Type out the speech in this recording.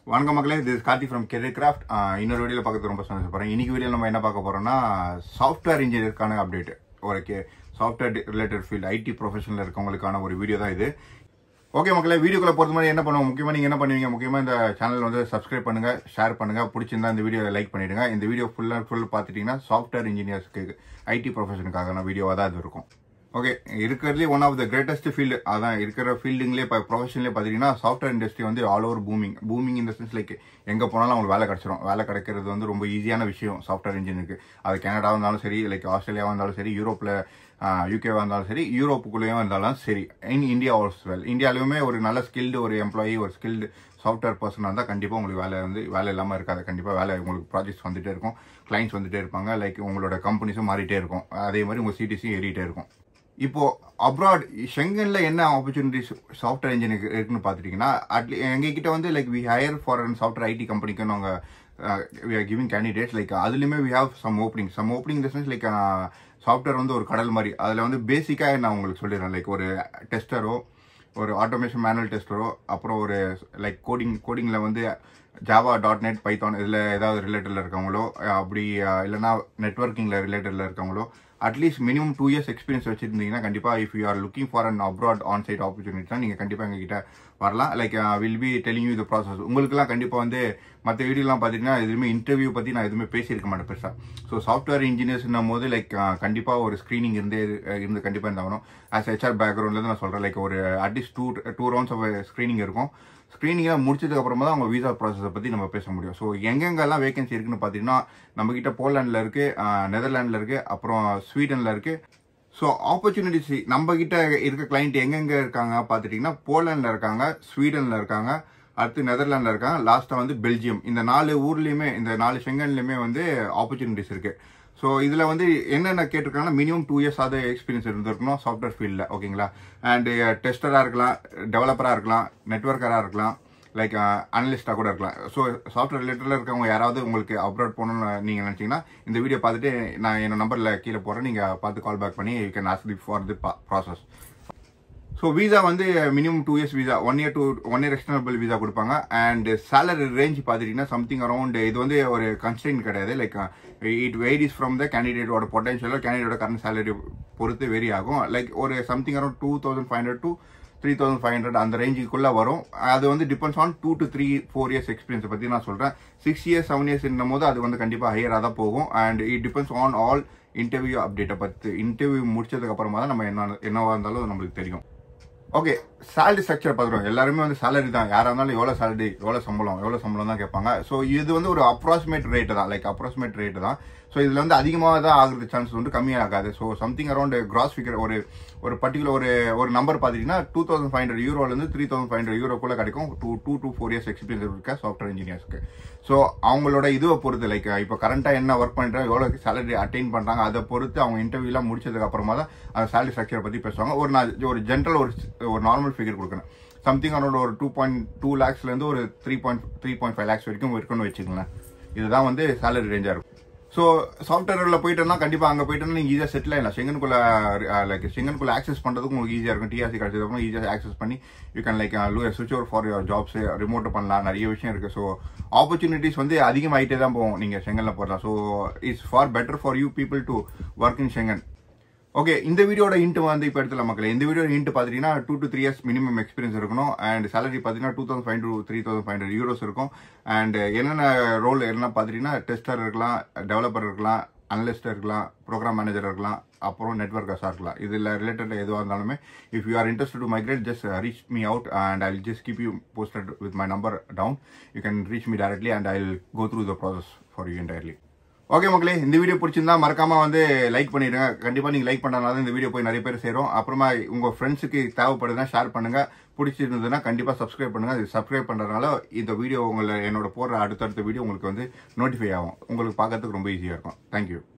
வணக்கம் மக்களே this Karthi from career craft இன்னொரு வீடியோவில் பார்க்கறது ரொம்ப சந்தோஷப்படுறேன் இன்னைக்கு வீடியோ நம்ம என்ன பார்க்க போறோம்னா சாஃப்ட்வேர் இன்ஜினியருக்கான அப்டேட் ஒரு கே சாஃப்ட்வேர் ரிலேட்டட் ஃபீல்ட் ஐடி ப்ரொஃபஷனில் இருக்கவங்களுக்கான ஒரு வீடியோ தான் இது ஓகே மக்களே வீடியோக்குள்ள பொறுத்த மாதிரி என்ன பண்ணுவோம் முக்கியமாக நீங்கள் என்ன பண்ணுவீங்க முக்கியமாக இந்த சேனல் வந்து சப்ஸ்கிரைப் பண்ணுங்க ஷேர் பண்ணுங்க பிடிச்சிருந்தா இந்த வீடியோ லைக் பண்ணிடுங்க இந்த வீடியோ ஃபுல்லாக ஃபுல் பார்த்துட்டீங்கன்னா சாஃப்ட்வேர் இன்ஜினியர்ஸ்க்கு ஐடி ப்ரொஃபஷனுக்கான வீடியோவாக தான் இது இருக்கும் ஓகே இருக்கிறதுலே one of the greatest field அதான் இருக்கிற ஃபீல்டுங்களே இப்போ ப்ரொஃபஷன்லேயே பார்த்தீங்கன்னா சாஃப்ட்வேர் இண்டஸ்ட்ரி வந்து ஆல் ஓவர் பூமிங் பூமிங் இந்த சென்ஸ் லைக் எங்கே போனாலும் அவங்களுக்கு வேலை கிடைச்சிரும் வேலை கிடைக்கிறது வந்து ரொம்ப ஈஸியான விஷயம் சாஃப்ட்வேர் இன்ஜினுக்கு அது கனடாவாக இருந்தாலும் சரி லைக் ஆஸ்திரேலியாவாக இருந்தாலும் சரி யூரோப்பில் யூகேவாக இருந்தாலும் சரி யூரோப்புக்குள்ளேயும் இருந்தாலும் சரி இன் இந்தியா ஆல்ஸ் வெல் இந்தியாவிலுமே ஒரு நல்ல ஸ்கில்டு ஒரு எம்ப்ளாயி ஒரு ஸ்கில்டு சாஃப்ட்வேர் பர்சனாக இருந்தால் கண்டிப்பாக உங்களுக்கு வேலை வந்து வேலை இல்லாமல் இருக்காது கண்டிப்பாக வேலை உங்களுக்கு ப்ராஜெக்ட்ஸ் வந்துட்டே இருக்கும் கிளைண்ட்ஸ் வந்துட்டே இருப்பாங்க லைக் உங்களோட கம்பெனிஸும் மாறிட்டே இருக்கும் அதே மாதிரி உங்கள் சிடிஸும் ஏறிட்டே இருக்கும் இப்போ அப்ராட் ஷெங்கன்ல என்ன ஆப்பர்ச்சுனிட்டிஸ் சாஃப்ட்வேர் இன்ஜினியர் இருக்குன்னு பார்த்துட்டீங்கன்னா அட்லீ எங்ககிட்ட வந்து like we hire for an software IT கம்பெனிக்கு நாங்கள் we are giving candidates like அதுலேயுமே we have some opening some opening இந்த சென்ஸ் லைக் சாஃப்ட்வேர் வந்து ஒரு கடல் மாதிரி அதில் வந்து பேசிக்காக நான் உங்களுக்கு சொல்லிடுறேன் லைக் ஒரு டெஸ்டரோ ஒரு ஆட்டோமேஷன் மேனுவல் டெஸ்டரோ அப்புறம் ஒரு லைக் கோடிங் கோடிங்கில் வந்து ஜாவா டாட் நெட் பைத்தான் இதில் ஏதாவது ரிலேட்டடில் இருக்கவங்களோ அப்படி இல்லைனா நெட்ஒர்க்கிங்கில் ரிலேட்டடில் இருக்கவங்களோ at least minimum two years experience வச்சிருந்தீங்கன்னா கண்டிப்பாக if you are looking for an abroad on site opportunity தான் நீங்கள் கண்டிப்பாக எங்ககிட்ட வரலாம் like will be telling you the process உங்களுக்குலாம் கண்டிப்பாக வந்து மற்ற வீடியோலாம் பார்த்தீங்கன்னா எதுவுமே இன்டர்வியூ பற்றி நான் எதுவுமே பேசியிருக்க மாட்டேன் பெருசாக ஸோ சாஃப்ட்வேர் இன்ஜினியர்ஸ்னும் போது லைக் கண்டிப்பாக ஒரு ஸ்க்ரீனிங் இருந்தே இருந்து கண்டிப்பாக இருந்தாகணும் ஆஸ் ஹெச்ஆர் பேக்ரவுண்ட்லேருந்து நான் சொல்கிறேன் லைக் ஒரு at least two two rounds of screening இருக்கும் ஸ்க்ரீனிங்லாம் முடிச்சதுக்கு அப்புறமா தான் அவங்க விசா ப்ராசஸை பற்றி நம்ம பேச முடியும் ஸோ எங்கெங்கெல்லாம் வேகன்சி இருக்குன்னு பார்த்தீங்கன்னா நம்மக்கிட்ட போலாண்டில் இருக்குது நெதர்லாண்டில் இருக்குது அப்புறம் ஸ்வீடனில் இருக்குது ஸோ ஆப்பர்ச்சுனிட்டிஸ் நம்ம கிட்ட இருக்க கிளைண்ட் எங்கெங்க இருக்காங்க பார்த்துட்டிங்கன்னா போலாண்டில் இருக்காங்க ஸ்வீடனில் இருக்காங்க அடுத்து நெதர்லாண்டில் இருக்காங்க லாஸ்ட்டாக வந்து பெல்ஜியம் இந்த நாலு ஊர்லேயுமே இந்த நாலு செங்கன்லையுமே வந்து ஆப்பர்ச்சுனிட்டிஸ் இருக்குது ஸோ இதில் வந்து என்னென்ன கேட்டிருக்காங்கன்னா மினிமம் டூ இயர்ஸ் ஆகுது எக்ஸ்பீரியன்ஸ் இருந்திருக்கணும் சாஃப்ட்வேர் ஃபீல்டில் ஓகேங்களா அண்டு டெஸ்டராக இருக்கலாம் டெவலப்பராக இருக்கலாம் நெட்ஒர்க்கராக இருக்கலாம் லைக் அனலிஸ்டாக கூட இருக்கலாம் ஸோ சாஃப்ட்வேர் ரிலேட்டடில் இருக்கவங்க யாராவது உங்களுக்கு அப்ரோட் போகணும்னு நீங்கள் நினச்சிங்கன்னா இந்த வீடியோ பார்த்துட்டு நான் என்னோட நம்பரில் கீழே போகிறேன் நீங்கள் பார்த்து கால் பேக் பண்ணி you can ask the for the process so visa வந்து minimum two years visa one year two one year extendable visa கொடுப்பாங்க அண்ட் சேலரி ரேஞ்ச் பார்த்துட்டிங்கன்னா சம்திங் அரௌண்ட் இது வந்து ஒரு கன்ஸ்டன்ட் கிடையாது like it varies from the கேண்டிடேட்டோட பொட்டன்ஷியலோ கேண்டிடேட்டோட கரண்ட் சேலரி பொறுத்து வெரி ஆகும் லைக் ஒரு something around two thousand five hundred two three thousand five hundred அந்த ரேஞ்சுக்குள்ளே வரும் அது வந்து depends on two to three four years எக்ஸ்பீரியன்ஸை பற்றி நான் சொல்கிறேன் சிக்ஸ் இயர்ஸ் செவன் இயர்ஸ் போது அது வந்து கண்டிப்பாக ஹையராக தான் போகும் and it depends on all interview அப்டேட்டை பற்றி இன்டர்வியூ முடிச்சதுக்கு அப்புறமா தான் நம்ம என்ன என்னவா இருந்தாலும் நம்மளுக்கு தெரியும் ஓகே சேலரி ஸ்ட்ரக்சர் பார்க்குறோம் எல்லாருமே வந்து சேலரி தான் யாராக இருந்தாலும் எவ்வளோ சேலரி எவ்வளோ சம்பளம் எவ்வளோ சம்பளம் தான் கேட்பாங்க ஸோ இது வந்து ஒரு அப்ராக்சிமேட் ரேட்டு தான் லைக் அப்ராக்சிமேட் ரேட்டு தான் ஸோ இதில் வந்து அதிகமாக தான் ஆகுறது சான்ஸ் வந்து கம்மியாகாது so something around gross figure ஒரு ஒரு பர்டிகுலர் ஒரு ஒரு நம்பர் பார்த்தீங்கன்னா டூ தௌசண்ட் ஃபைவ் ஹண்ட்ரட் யூரோலேருந்து த்ரீ தௌசண்ட் ஃபைவ் ஹண்ட்ரட் யூரோக்குள்ள கிடைக்கும் two two two four years experience இருக்க சாஃப்ட்வேர் இன்ஜினியர்ஸ்க்கு ஸோ அவங்களோட இதுவை பொறுத்து லைக் இப்போ கரண்ட்டாக என்ன ஒர்க் பண்ணுறாங்க எவ்வளோ சேலரி அட்டைன் பண்ணுறாங்க அதை பொறுத்து அவங்க இன்டர்வியூலாம் முடிச்சதுக்கு அப்புறமா தான் அந்த சேலரி ஸ்ட்ரக்சரை பற்றி பேசுவாங்க ஒரு நான் ஒரு ஜென்ரல் ஒரு ஒரு நார்மல் ஃபிகர் கொடுக்குறேன் சம்திங் அரௌண்ட் ஒரு டூ பாயிண்ட் டூ லேக்ஸ்லேருந்து ஒரு three point three point five lakhs வரைக்கும் இருக்குன்னு வச்சுக்கோங்களேன் இதுதான் வந்து சேலரி ரேஞ்சாக இருக்கும் ஸோ சாஃப்ட்வேரில் போயிட்டோம்னா கண்டிப்பாக அங்கே போயிட்டோம்னா நீங்கள் ஈஸியாக செட்டில் ஆகலாம் செங்கனுக்குள்ள லைக் செங்கனுக்குள்ள ஆக்சஸ் பண்ணுறதுக்கு உங்களுக்கு ஈஸியாக இருக்கும் டிஆர்சி கிடச்சதுக்கப்புறம் ஈஸியாக ஆக்சஸ் பண்ணி யூ கேன் லைக் லூ switch over for your jobs remote பண்ணலாம் நிறைய விஷயம் இருக்குது ஸோ ஆப்பர்ச்சுனிட்டிஸ் வந்து அதிகமாகிட்டே தான் போகும் நீங்கள் செங்கனில் போடலாம் so it's far better for you people to work in Schengen okay இந்த வீடியோட இன்ட்டு வந்து இப்போ எடுத்துல மக்கள் இந்த வீடியோ இன்ட்டு பார்த்தீங்கன்னா two to three years minimum experience இருக்கணும் அண்ட் சேலரி பார்த்தீங்கன்னா two thousand five to three thousand five hundred euros இருக்கும் அண்ட் என்னென்ன ரோல் என்ன பார்த்தீங்கன்னா டெஸ்டர் இருக்கலாம் டெவலப்பர் இருக்கலாம் அனலிஸ்ட் இருக்கலாம் ப்ரோக்ராம் மேனேஜர் இருக்கலாம் அப்புறம் நெட்ஒர்க்கர்ஸாக இருக்கலாம் இதில் ரிலேட்டட் எதுவாக இருந்தாலுமே if you are interest to migrate just reach me out and I just keep you posted with my number down you can reach me directly and I will go through the process for you entirely okay மக்களே இந்த video பிடிச்சிருந்தா மறக்காம வந்து like பண்ணிடுங்க கண்டிப்பா நீங்க like பண்ணனால இந்த வீடியோ போய் நிறைய பேர் சேரும் அப்புறமா உங்க ஃப்ரெண்ட்ஸுக்கு தேவைப்படுதுன்னா ஷேர் பண்ணுங்க பிடிச்சிருந்ததுன்னா கண்டிப்பா சப்ஸ்கிரைப் பண்ணுங்க அது சப்ஸ்கிரைப் பண்றதுனால இந்த வீடியோ உங்களை என்னோட போடுற அடுத்தடுத்த வீடியோ உங்களுக்கு வந்து நோட்டிஃபை ஆகும் உங்களுக்கு பார்க்கறதுக்கு ரொம்ப ஈஸியா இருக்கும் தேங்க்யூ